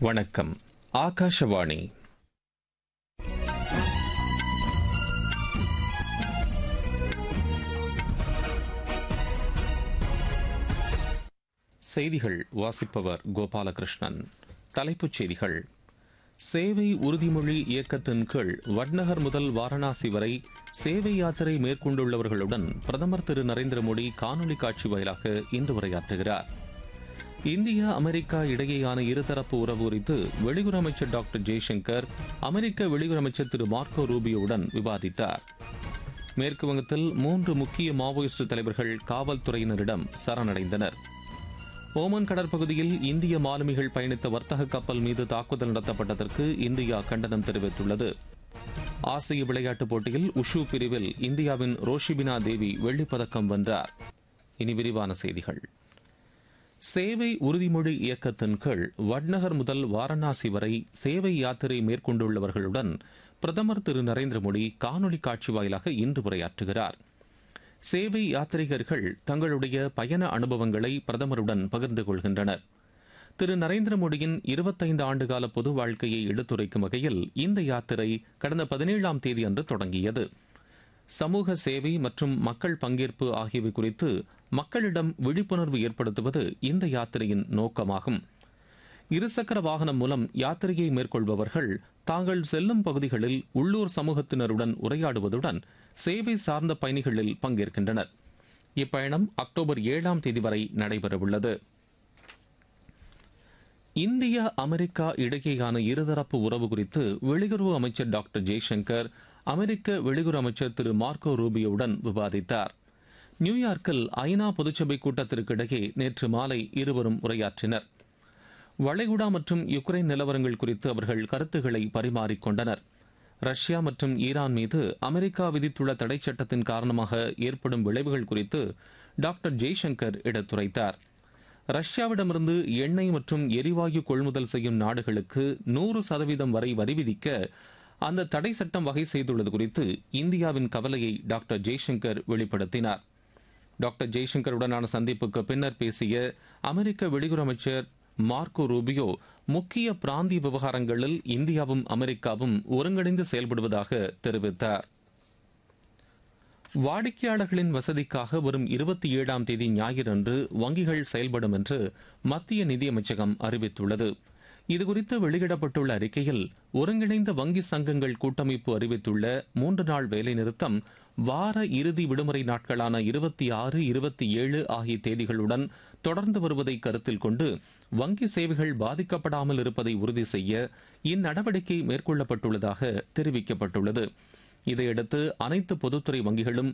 வணக்கம் ஆகாஷவாணி செய்திகள் வாசிப்பவர் கோபாலகிருஷ்ணன் தலைப்புச் செய்திகள் சேவை உறுதிமொழி இயக்கத்தின் கீழ் வட்நகர் முதல் வாரணாசி வரை சேவை யாத்திரை மேற்கொண்டுள்ளவர்களுடன் பிரதமர் திரு நரேந்திர மோடி காணொலி காட்சி வாயிலாக இன்று உரையாற்றுகிறார் இந்தியா அமெரிக்கா இடையேயான இருதரப்பு உறவு குறித்து வெளியுறவு அமைச்சர் டாக்டர் ஜெய்சங்கர் அமெரிக்க வெளியுறவு அமைச்சர் திரு மார்க்கோ ரூபியோவுடன் விவாதித்தார் மேற்கு வங்கத்தில் மூன்று முக்கிய மாவோயிஸ்ட் தலைவர்கள் காவல்துறையினரிடம் சரணடைந்தனர் ஓமன் கடற்பகுதியில் இந்திய மாலுமிகள் பயணித்த வர்த்தக கப்பல் மீது தாக்குதல் நடத்தப்பட்டதற்கு இந்தியா கண்டனம் தெரிவித்துள்ளது ஆசிய விளையாட்டுப் போட்டியில் உஷு பிரிவில் இந்தியாவின் ரோஷிபினா தேவி வெள்ளிப்பதக்கம் வென்றார் இனி விரிவான செய்திகள் சேவை உறுதிமொழி இயக்கத்தின் கீழ் வட்நகர் முதல் வாரணாசி வரை சேவை யாத்திரை மேற்கொண்டுள்ளவர்களுடன் பிரதமர் திரு நரேந்திர மோடி காணொலி காட்சி வாயிலாக இன்று உரையாற்றுகிறார் சேவை யாத்ரீகர்கள் தங்களுடைய பயண அனுபவங்களை பிரதமருடன் பகிர்ந்து கொள்கின்றனர் திரு நரேந்திர மோடியின் இருபத்தைந்து ஆண்டுகால பொது வாழ்க்கையை எடுத்துரைக்கும் வகையில் இந்த யாத்திரை கடந்த பதினேழாம் தேதி அன்று தொடங்கியது சமூக சேவை மற்றும் மக்கள் பங்கேற்பு ஆகியவை குறித்து மக்களிடம் விழிப்புணர்வு ஏற்படுத்துவது இந்த யாத்திரையின் நோக்கமாகும் இருசக்கர வாகனம் மூலம் யாத்திரையை மேற்கொள்பவர்கள் தாங்கள் செல்லும் பகுதிகளில் உள்ளூர் சமூகத்தினருடன் உரையாடுவதுடன் சேவை சார்ந்த பயணிகளில் பங்கேற்கின்றனர் இப்பயணம் அக்டோபர் ஏழாம் தேதி வரை நடைபெறவுள்ளது இந்தியா அமெரிக்கா இடையேயான இருதரப்பு உறவு குறித்து வெளியுறவு அமைச்சர் டாக்டர் ஜெய்சங்கர் அமெரிக்க வெளியுறவு அமைச்சர் திரு மார்க்கோ ரூபியோவுடன் விவாதித்தார் நியூயார்க்கில் ஐநா பொதுச்சபை கூட்டத்திற்கு இடையே நேற்று மாலை இருவரும் உரையாற்றினர் வளைகுடா மற்றும் யுக்ரைன் நிலவரங்கள் குறித்து அவர்கள் கருத்துக்களை பரிமாறிக்கொண்டனர் ரஷ்யா மற்றும் ஈரான் மீது அமெரிக்கா விதித்துள்ள தடை சட்டத்தின் காரணமாக ஏற்படும் விளைவுகள் குறித்து டாக்டர் ஜெய்சங்கர் எடுத்துரைத்தார் ரஷ்யாவிடமிருந்து எண்ணெய் மற்றும் எரிவாயு கொள்முதல் செய்யும் நாடுகளுக்கு நூறு சதவீதம் வரை வரி விதிக்க அந்த தடை சட்டம் வகை செய்துள்ளது குறித்து இந்தியாவின் கவலையை டாக்டர் ஜெய்சங்கர் வெளிப்படுத்தினார் டாக்டர் ஜெய்சங்கருடனான சந்திப்புக்கு பின்னர் பேசிய அமெரிக்க வெளியுறவு அமைச்சர் மார்க்கோ ரூபியோ முக்கிய பிராந்திய விவகாரங்களில் இந்தியாவும் அமெரிக்காவும் ஒருங்கிணைந்து செயல்படுவதாக தெரிவித்தார் வாடிக்கையாளர்களின் வசதிக்காக வரும் இருபத்தி ஏழாம் தேதி ஞாயிறன்று வங்கிகள் செயல்படும் என்று மத்திய நிதியமைச்சகம் அறிவித்துள்ளது இதுகுறித்து வெளியிடப்பட்டுள்ள அறிக்கையில் ஒருங்கிணைந்த வங்கி சங்கங்கள் கூட்டமைப்பு அறிவித்துள்ள மூன்று நாள் வேலைநிறுத்தம் வார இறுதி விடுமுறை நாட்களான இருபத்தி ஆறு இருபத்தி ஏழு ஆகிய தேதிகளுடன் தொடர்ந்து வருவதை கருத்தில் கொண்டு வங்கி சேவைகள் பாதிக்கப்படாமல் இருப்பதை உறுதி செய்ய இந்நடவடிக்கை மேற்கொள்ளப்பட்டுள்ளதாக தெரிவிக்கப்பட்டுள்ளது இதையடுத்து அனைத்து பொதுத்துறை வங்கிகளும்